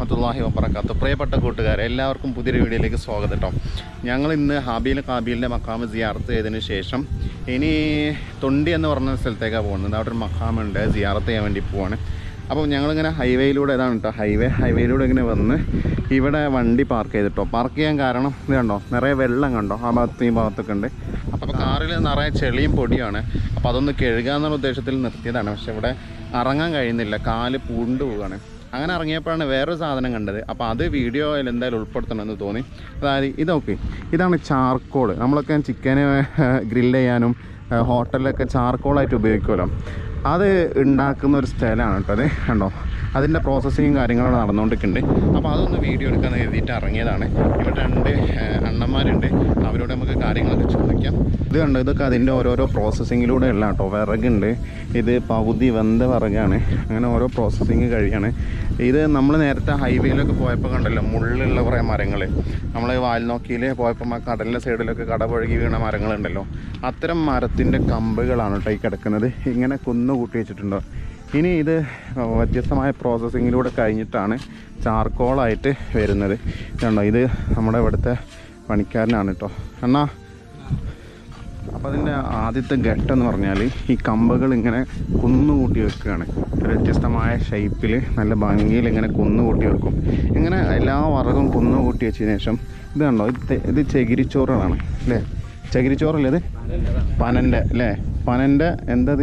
വറഹമത്തല്ലാഹി വബർക്കാത്തു പ്രിയപ്പെട്ട കൂട്ടുകാരെ എല്ലാവർക്കും പുതിയൊരു വീഡിയോയിലേക്ക് സ്വാഗതം കേട്ടോ ഞങ്ങൾ ഇന്ന് ഹാബീൽ കാബീലിൻ്റെ മക്കാമ് സിയാർത്ത് ചെയ്തതിന് ശേഷം ഇനി തൊണ്ടി എന്ന് പറഞ്ഞ സ്ഥലത്തേക്കാണ് പോകുന്നത് അവിടെ ഒരു മക്കാമുണ്ട് സിയാർത്ത് ചെയ്യാൻ വേണ്ടി പോവാണ് അപ്പോൾ ഞങ്ങളിങ്ങനെ ഹൈവേയിലൂടെ ഇതാണ് കേട്ടോ ഹൈവേ ഹൈവേയിലൂടെ ഇങ്ങനെ വന്ന് ഇവിടെ വണ്ടി പാർക്ക് ചെയ്തിട്ടോ പാർക്ക് ചെയ്യാൻ കാരണം ഇത് കണ്ടോ നിറയെ വെള്ളം കണ്ടോ ആ ഭാഗത്ത് ഈ ഭാഗത്തൊക്കെ ഉണ്ട് അപ്പോൾ കാറിൽ നിറയെ ചെളിയും പൊടിയാണ് അപ്പോൾ അതൊന്ന് കഴുകുക എന്നുള്ള ഉദ്ദേശത്തിൽ നിർത്തിയതാണ് പക്ഷെ ഇവിടെ ഇറങ്ങാൻ കഴിയുന്നില്ല കാല് പൂണ്ടു പോവുകയാണ് അങ്ങനെ ഇറങ്ങിയപ്പോഴാണ് വേറൊരു സാധനം കണ്ടത് അപ്പോൾ അത് വീഡിയോയിൽ എന്തായാലും ഉൾപ്പെടുത്തണമെന്ന് തോന്നി അതായത് ഇതൊക്കെ ഇതാണ് ചാർക്കോൾ നമ്മളൊക്കെ ചിക്കന് ഗ്രില്ല് ചെയ്യാനും ഏഹ് ഹോട്ടലിലൊക്കെ ചാർക്കോളായിട്ട് ഉപയോഗിക്കുമല്ലോ അത് ഉണ്ടാക്കുന്ന ഒരു സ്ഥലമാണ് കേട്ടോ അത് കണ്ടോ അതിൻ്റെ പ്രോസസ്സിങ്ങും കാര്യങ്ങളും നടന്നുകൊണ്ടിരിക്കുന്നുണ്ട് അപ്പോൾ അതൊന്ന് വീഡിയോ എടുക്കാമെന്ന് കരുതിയിട്ട് ഇറങ്ങിയതാണ് ഇവിടെ രണ്ട് ഏഹ് അണ്ണന്മാരുണ്ട് അവരോട് നമുക്ക് കാര്യങ്ങളൊക്കെ ചോദിക്കാം ഇത് കണ്ടോ ഇതൊക്കെ അതിൻ്റെ ഓരോരോ പ്രോസസ്സിങ്ങിലൂടെ ഉള്ള കേട്ടോ വിറകുണ്ട് ഇത് പകുതി വെന്ത വിറകാണ് അങ്ങനെ ഓരോ പ്രോസസ്സിങ് കഴിയാണ് ഇത് നമ്മൾ നേരത്തെ ഹൈവേയിലൊക്കെ പോയപ്പോൾ കണ്ടല്ലോ മുള്ളുള്ള കുറേ മരങ്ങൾ നമ്മൾ വാൽനോക്കിയിൽ പോയപ്പോൾ ആ കടലിൻ്റെ സൈഡിലൊക്കെ കടപുഴകി വീണ മരങ്ങളുണ്ടല്ലോ അത്തരം മരത്തിൻ്റെ കമ്പുകളാണ് കേട്ടോ ഈ കിടക്കുന്നത് ഇങ്ങനെ കുന്നു കൂട്ടി വെച്ചിട്ടുണ്ടോ ഇനി ഇത് വ്യത്യസ്തമായ പ്രോസസ്സിങ്ങിലൂടെ കഴിഞ്ഞിട്ടാണ് ചാർക്കോളായിട്ട് വരുന്നത് കണ്ടോ ഇത് നമ്മുടെ ഇവിടുത്തെ പണിക്കാരനാണ് കേട്ടോ എന്നാ അപ്പോൾ അതിൻ്റെ ആദ്യത്തെ ഘട്ടം എന്ന് പറഞ്ഞാൽ ഈ കമ്പുകൾ ഇങ്ങനെ കുന്നുകൂട്ടി വെക്കുകയാണ് ഒരു വ്യത്യസ്തമായ ഷേപ്പിൽ നല്ല ഭംഗിയിൽ ഇങ്ങനെ കുന്നുകൂട്ടി വെക്കും ഇങ്ങനെ എല്ലാ വറകും കുന്നുകൂട്ടി വെച്ചതിന് ശേഷം ഇത് കണ്ടോ ഇത് തെ- ഇത് ചകിരിച്ചോറുകളാണ് അല്ലേ ചകിരിച്ചോറല്ലേ ഇത് പനൻ്റെ അല്ലേ പനൻ്റെ എന്തത്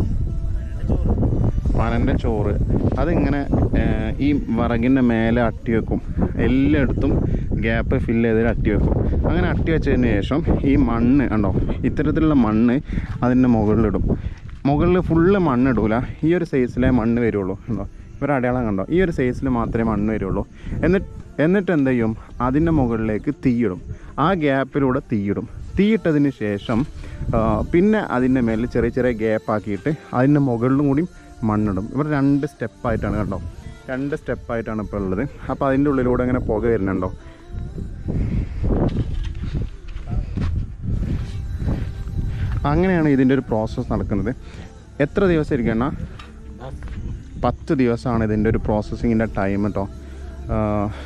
പനൻ്റെ ചോറ് അതിങ്ങനെ ഏഹ്, ഈ വിറകിൻ്റെ മേലെ അട്ടി വെക്കും എല്ലായിടത്തും ഗ്യാപ്പ് ഫില്ല് ചെയ്ത് അട്ടി വെക്കും അങ്ങനെ അട്ടി വെച്ചതിന് ശേഷം ഈ മണ്ണ് കണ്ടോ ഇത്തരത്തിലുള്ള മണ്ണ് അതിൻ്റെ മുകളിലിടും മുകളിൽ ഫുള്ള് മണ്ണിടൂല ഈ ഒരു സൈസിലേ മണ്ണ് വരുള്ളൂ കണ്ടോ ഇവർ അടയാളം കണ്ടോ ഈ ഒരു സൈസിൽ മാത്രമേ മണ്ണ് വരുള്ളൂ എന്നിട്ട് എന്നിട്ട് എന്ത് ചെയ്യും അതിൻ്റെ മുകളിലേക്ക് തീയിടും ആ ഗ്യാപ്പിലൂടെ തീയിടും തീയിട്ടതിന് ശേഷം ആ, പിന്നെ അതിൻ്റെ മേലിൽ ചെറിയ ചെറിയ ഗ്യാപ്പ് ആക്കിയിട്ട് അതിൻ്റെ മുകളിലും കൂടി മണ്ണിടും ഇവർ രണ്ട് സ്റ്റെപ്പായിട്ടാണ് കണ്ടോ രണ്ട് സ്റ്റെപ്പായിട്ടാണ് ഇപ്പോൾ ഉള്ളത് അപ്പോൾ അതിൻ്റെ ഉള്ളിലൂടെ അങ്ങനെ പുക വരുന്നുണ്ടോ അങ്ങനെയാണ് ഇതിൻ്റെ ഒരു പ്രോസസ്സ് നടക്കുന്നത് എത്ര ദിവസം ഇരിക്കണം പത്ത് ദിവസമാണ് ഇതിൻ്റെ ഒരു പ്രോസസ്സിങ്ങിൻ്റെ ടൈം കേട്ടോ ആ,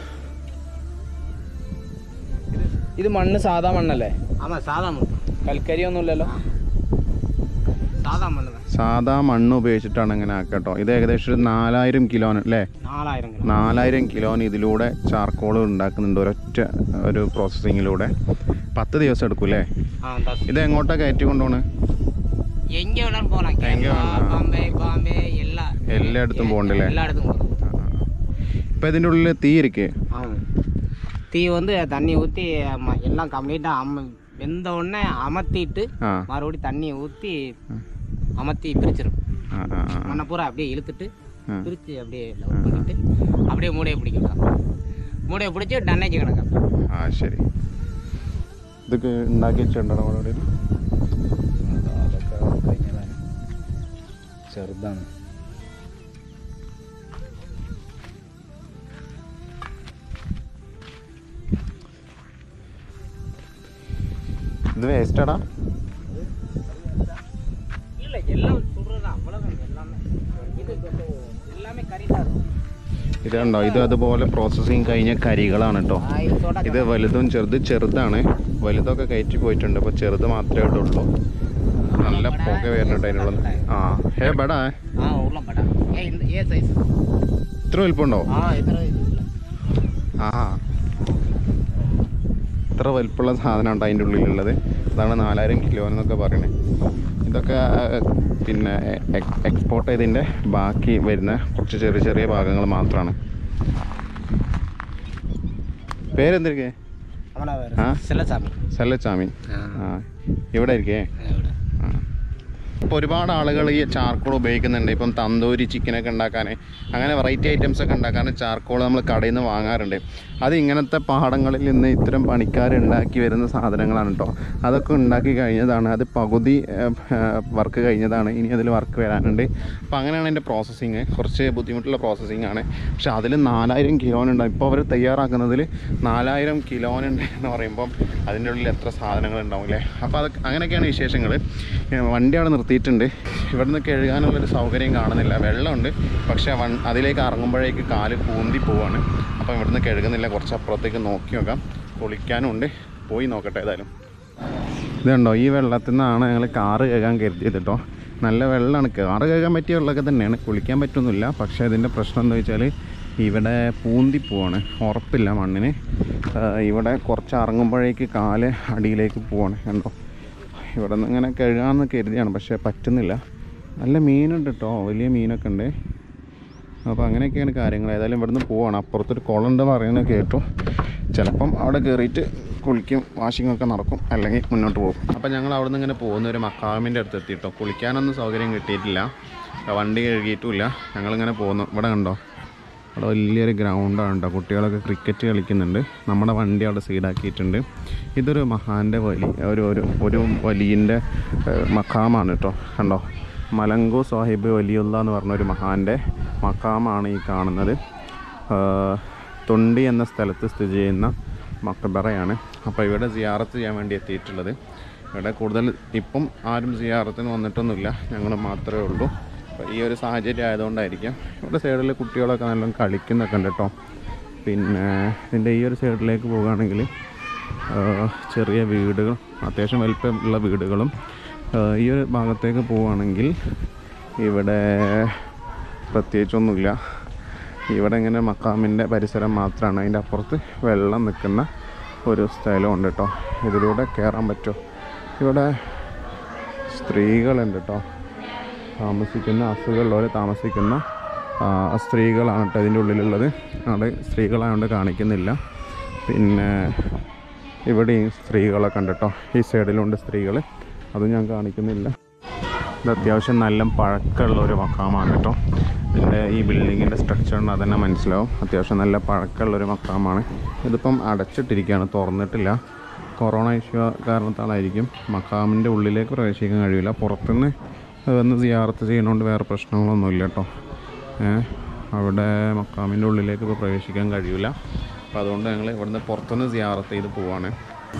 ഇത് മണ്ണ് സാധാ മണ്ണല്ലേ ஆமா சாதா மண் കൽക്കരി ഒന്നുമില്ലല്ലോ சாதா மண் தான் സാധാ മണ്ണ് ഉപയോഗിച്ചിട്ടാണ് ഇങ്ങനെ ആക്കുക കേട്ടോ ഇത് ഏകദേശം ഒരു നാലായിരം കിലോന് അല്ലേ நாலாயிரம் கிலோ നാലായിരം കിലോന് ഇതിലൂടെ ചാർക്കോൾ ഉണ്ടാക്കുന്നുണ്ട് ഒരൊറ്റ ഒരു പ്രോസസ്സിങ്ങിലൂടെ പത്ത് ദിവസം എടുക്കും അല്ലേ ஆ தஸ் ഇത് എങ്ങോട്ടാ കയറ്റി കൊണ്ടുപോണ് எங்க வேணாலும் போகலாம் எங்க கேரளா வேணாலும். பாம்பே பாம்பே எல்லா എല്ലായിടത്തും പോകണ്ടല്ലേ எல்லா இடத்துக்கும் போகலாம் ഇപ്പം ഇതിൻ്റെ ഉള്ളിൽ തീ ഇരിക്കേ ஆமாம் தீ வந்து தண்ணி ஊற்றி எல்லாம் கம்ப்ளீட்டாக அம வெந்த உடனே அமர்த்திட்டு ആ மறுபடியும் தண்ணியை ஊற்றி அமர்த்தி பிரிச்சிடும் ആ ആ ആ மண்ணை பூரா அப்படியே இழுத்துட்டு ആ. பிரித்து அப்படியே லவ் பண்ணிட்டு அப்படியே மூடையை பிடிக்கலாம் மூடையை பிடிச்சி டன்னேஜ் கிடக்கும் ആ ശരി ഇതൊക്കെ ഉണ്ടാക്കി വെച്ചിട്ടുണ്ടോ നമ്മുടെ ഇവിടെ അതൊക്കെ കഴിഞ്ഞതാണ് ചെറുതാണ് ഇത് വേസ്റ്റാടാ இல்லை எல்லாம் சுடுறது அவ்வளோதான் எல்லாமே இது எல்லாமே கறி தான் இருக்கும் ഇത് കണ്ടോ ഇത് അതുപോലെ പ്രോസസ്സിങ് കഴിഞ്ഞ കരികളാണ് കേട്ടോ ஆ, இது தொட ഇത് വലുതും ചെറുത് ചെറുതാണ് വലുതൊക്കെ കയറ്റി പോയിട്ടുണ്ട് അപ്പോൾ ചെറുത് മാത്രമേ ഇവിടെ ഉള്ളൂ നല്ല പുക വരുന്നുണ്ട് അതിനുള്ള ആ ഹേ ബടാ ஆ உள்ள படா ஏ இந்த ஏ சைஸ் ഇത്ര വലിപ്പമുണ്ടോ ஆ இത്ര இதுல ആ ഇത്ര വലിപ്പമുള്ള സാധനമുണ്ട് അതിൻ്റെ ഉള്ളിലുള്ളത് അതാണ് നാലായിരം കിലോ എന്നൊക്കെ പറയണേ ഇതൊക്കെ ആ, പിന്നെ എക്സ്പോർട്ട് ചെയ്തതിൻ്റെ ബാക്കി വരുന്ന കുറച്ച് ചെറിയ ചെറിയ ഭാഗങ്ങൾ മാത്രമാണ് പേരെന്തിരിക്കേ அவனா ஆ? வேறு சிலசாமி സെല്ലച്ചാമി ஆ ആ ഇവിടെ ഇരിക്കേ ഇപ്പോൾ ഒരുപാട് ആളുകൾ ഈ ചാർക്കോൾ ഉപയോഗിക്കുന്നുണ്ട് ഇപ്പം തന്തൂരി ചിക്കനൊക്കെ ഉണ്ടാക്കാൻ അങ്ങനെ വെറൈറ്റി ഐറ്റംസ് ഒക്കെ ഉണ്ടാക്കാൻ ചാർക്കോൾ നമ്മൾ കടയിൽ നിന്ന് വാങ്ങാറുണ്ട് അത് ഇങ്ങനത്തെ പാടങ്ങളിൽ നിന്ന് ഇത്തരം പണിക്കാർ ഉണ്ടാക്കി വരുന്ന സാധനങ്ങളാണ് കേട്ടോ അതൊക്കെ ഉണ്ടാക്കി കഴിഞ്ഞതാണ് അത് പകുതി വർക്ക് കഴിഞ്ഞതാണ് ഇനി അതിൽ വർക്ക് വരാനുണ്ട് അപ്പോൾ അങ്ങനെയാണ് അതിൻ്റെ പ്രോസസ്സിങ് കുറച്ച് ബുദ്ധിമുട്ടുള്ള പ്രോസസ്സിങ് ആണ് പക്ഷെ അതിൽ നാലായിരം കിലോനുണ്ട് ഇപ്പോൾ അവർ തയ്യാറാക്കുന്നതിൽ നാലായിരം കിലോനുണ്ട് എന്ന് പറയുമ്പം അതിൻ്റെ ഉള്ളിൽ എത്ര സാധനങ്ങൾ ഉണ്ടാവും അല്ലേ അപ്പോൾ അത് അങ്ങനെയൊക്കെയാണ് വിശേഷങ്ങൾ വണ്ടി അവിടെ നിർത്തി നിർത്തിയിട്ടുണ്ട് ഇവിടുന്ന് കഴുകാനുള്ളൊരു സൗകര്യം കാണുന്നില്ല വെള്ളമുണ്ട് പക്ഷേ വൺ അതിലേക്ക് ഇറങ്ങുമ്പോഴേക്ക് കാല് പൂന്തി പോവാണ് അപ്പം ഇവിടുന്ന് കഴുകുന്നില്ല കുറച്ച് അപ്പുറത്തേക്ക് നോക്കി നോക്കാം കുളിക്കാനും ഉണ്ട് പോയി നോക്കട്ടെ ഏതായാലും ഇതുണ്ടോ ഈ വെള്ളത്തിൽ നിന്നാണ് ഞങ്ങൾ കാറ് കഴുകാൻ കരുതിയത് കേട്ടോ നല്ല വെള്ളമാണ് കാറ് കഴുകാൻ പറ്റിയ വെള്ളമൊക്കെ തന്നെയാണ് കുളിക്കാൻ പറ്റൊന്നുമില്ല പക്ഷേ ഇതിൻ്റെ പ്രശ്നം എന്താ വെച്ചാൽ ഇവിടെ പൂന്തി പോവാണ് ഉറപ്പില്ല മണ്ണിന് ആ, ഇവിടെ കുറച്ച് ഇറങ്ങുമ്പോഴേക്ക് കാല് അടിയിലേക്ക് പോവാണ് കണ്ടോ ഇവിടെ നിന്ന് ഇങ്ങനെ കഴുകാമെന്ന് കരുതിയാണ് പക്ഷേ പറ്റുന്നില്ല നല്ല മീനുണ്ട് കേട്ടോ വലിയ മീനൊക്കെ ഉണ്ട് അപ്പോൾ അങ്ങനെയൊക്കെയാണ് കാര്യങ്ങൾ ഏതായാലും ഇവിടുന്ന് പോവാണ് അപ്പുറത്തൊരു കുളം ഉണ്ട് പറയുന്നത് കേട്ടു ചിലപ്പം അവിടെ കയറിയിട്ട് കുളിക്കും വാഷിംഗ് ഒക്കെ നടക്കും അല്ലെങ്കിൽ മുന്നോട്ട് പോകും അപ്പോൾ ഞങ്ങൾ അവിടെ നിന്ന് ഇങ്ങനെ പോകുന്ന ഒരു മക്കാമിൻ്റെ അടുത്ത് എത്തിയിട്ടോ കുളിക്കാനൊന്നും സൗകര്യം കിട്ടിയിട്ടില്ല വണ്ടി കഴുകിയിട്ടുമില്ല ഞങ്ങളിങ്ങനെ പോകുന്നു ഇവിടെ കണ്ടോ അവിടെ വലിയൊരു ഗ്രൗണ്ടാണ് കേട്ടോ കുട്ടികളൊക്കെ ക്രിക്കറ്റ് കളിക്കുന്നുണ്ട് നമ്മുടെ വണ്ടി അവിടെ സീഡാക്കിയിട്ടുണ്ട് ഇതൊരു മഹാൻ്റെ വലി ഒരു ഒരു ഒരു വലിയൻ്റെ മക്കാമാണ് കേട്ടോ കണ്ടോ മലങ്കു സാഹിബ് വലിയുള്ള എന്ന് പറഞ്ഞ ഒരു മഹാൻ്റെ മക്കാമാണ് ഈ കാണുന്നത് ആ, തൊണ്ടി എന്ന സ്ഥലത്ത് സ്ഥിതി ചെയ്യുന്ന മക്കബറയാണ് അപ്പോൾ ഇവിടെ സിയാറത്ത് ചെയ്യാൻ വേണ്ടി എത്തിയിട്ടുള്ളത് ഇവിടെ കൂടുതൽ ഇപ്പം ആരും സിയാറത്തിന് വന്നിട്ടൊന്നുമില്ല ഞങ്ങൾ മാത്രമേ ഉള്ളൂ അപ്പോൾ ഈ ഒരു സാഹചര്യം ആയതുകൊണ്ടായിരിക്കാം ഇവിടെ സൈഡിൽ കുട്ടികളൊക്കെ നല്ലോണം കളിക്കുന്നൊക്കെ ഉണ്ട് കേട്ടോ പിന്നെ ഇതിൻ്റെ ഈ ഒരു സൈഡിലേക്ക് പോകുകയാണെങ്കിൽ ആ, ചെറിയ വീടുകൾ അത്യാവശ്യം വലിപ്പമുള്ള വീടുകളും ആ, ഈ ഒരു ഭാഗത്തേക്ക് പോവുകയാണെങ്കിൽ ഇവിടെ പ്രത്യേകിച്ചൊന്നുമില്ല ഇവിടെ ഇങ്ങനെ മക്കാമിൻ്റെ പരിസരം മാത്രമാണ് അതിൻ്റെ അപ്പുറത്ത് വെള്ളം നിൽക്കുന്ന ഒരു സ്ഥലമുണ്ട് കേട്ടോ ഇതിലൂടെ കയറാൻ പറ്റുമോ ഇവിടെ സ്ത്രീകളുണ്ട് കേട്ടോ താമസിക്കുന്ന അസുഖമുള്ളവർ താമസിക്കുന്ന ആ, സ്ത്രീകളാണ് കേട്ടോ ഇതിൻ്റെ ഉള്ളിലുള്ളത് അവിടെ സ്ത്രീകളായതുകൊണ്ട് കാണിക്കുന്നില്ല പിന്നെ ഇവിടെയും സ്ത്രീകളൊക്കെ ഉണ്ട് കേട്ടോ ഈ സൈഡിലുണ്ട് സ്ത്രീകൾ അതും ഞാൻ കാണിക്കുന്നില്ല ഇത് അത്യാവശ്യം നല്ല പഴക്കമുള്ള ഒരു മക്കാമാണ് കേട്ടോ ഇതിൻ്റെ ഈ ബിൽഡിങ്ങിൻ്റെ സ്ട്രക്ചറിന് അതന്നെ മനസ്സിലാവും അത്യാവശ്യം നല്ല പഴക്കമുള്ള ഒരു മക്കാമാണ് ഇതിപ്പം അടച്ചിട്ടിരിക്കുകയാണ് തുറന്നിട്ടില്ല കൊറോണ ഇഷ്യൂ കാരണത്താലായിരിക്കും മക്കാമിൻ്റെ ഉള്ളിലേക്ക് പ്രവേശിക്കാൻ കഴിയില്ല പുറത്തുനിന്ന് വന്ന് സിയാറത്ത് ചെയ്യുന്നതുകൊണ്ട് വേറെ പ്രശ്നങ്ങളൊന്നുമില്ല കേട്ടോ ഏഹ് അവിടെ മക്കാമിൻ്റെ ഉള്ളിലേക്ക് ഇപ്പോൾ പ്രവേശിക്കാൻ കഴിയില്ല അപ്പോൾ അതുകൊണ്ട് ഞങ്ങൾ ഇവിടുന്ന് പുറത്തുനിന്ന് സിയാറത്ത് ചെയ്ത് പോവാണ്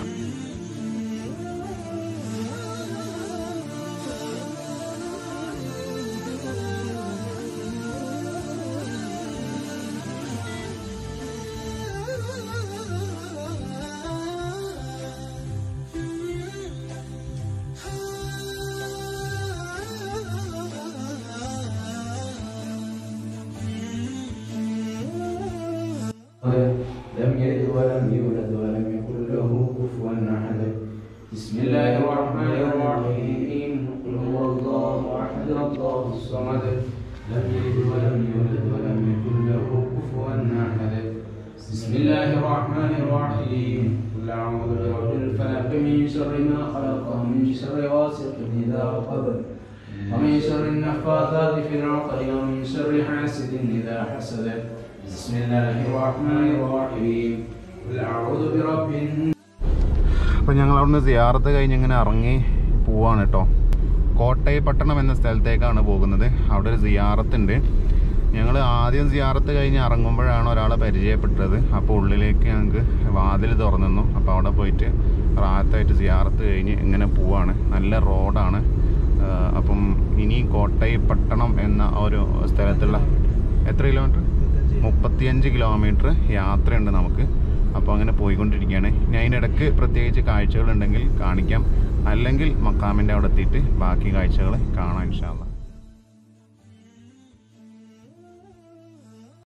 لم يلد ولم يولد ولم يكن له كفوا احد بسم الله الرحمن الرحيم قل هو الله احد الله الصمد لم يلد ولم يولد ولم يكن له كفوا احد بسم الله الرحمن الرحيم قل اعوذ برب الفلق من شر ما خلق ومن شر غاسق اذا وقب ومن شر النفاثات في العقد ومن شر حاسد اذا حسد بسم الله الرحمن الرحيم قل أعوذ برب الناس അപ്പോൾ ഞങ്ങൾ അവിടുന്ന് സിയാറത്ത് കഴിഞ്ഞ് ഇങ്ങനെ ഇറങ്ങി പോവാണ് കേട്ടോ കോട്ടയപ്പട്ടണം എന്ന സ്ഥലത്തേക്കാണ് പോകുന്നത് അവിടെ ഒരു സിയാറത്തുണ്ട് ഞങ്ങൾ ആദ്യം സിയാറത്ത് കഴിഞ്ഞ് ഇറങ്ങുമ്പോഴാണ് ഒരാളെ പരിചയപ്പെട്ടത് അപ്പോൾ ഉള്ളിലേക്ക് ഞങ്ങൾക്ക് വാതിൽ തുറന്നു അപ്പോൾ അവിടെ പോയിട്ട് റാത്തായിട്ട് സിയാറത്ത് കഴിഞ്ഞ് ഇങ്ങനെ പോവാണ് നല്ല റോഡാണ് ആ, അപ്പം ഇനി കോട്ടയപ്പട്ടണം എന്ന ഒരു സ്ഥലത്തുള്ള എത്ര കിലോമീറ്റർ മുപ്പത്തിയഞ്ച് കിലോമീറ്റർ യാത്രയുണ്ട് നമുക്ക് അപ്പോൾ അങ്ങനെ പോയിക്കൊണ്ടിരിക്കുകയാണ് ഇനി അതിനിടയ്ക്ക് പ്രത്യേകിച്ച് കാഴ്ചകളുണ്ടെങ്കിൽ കാണിക്കാം അല്ലെങ്കിൽ മക്കാമിൻ്റെ അവിടെ എത്തിയിട്ട് ബാക്കി കാഴ്ചകൾ കാണാം ഇൻഷാല്ല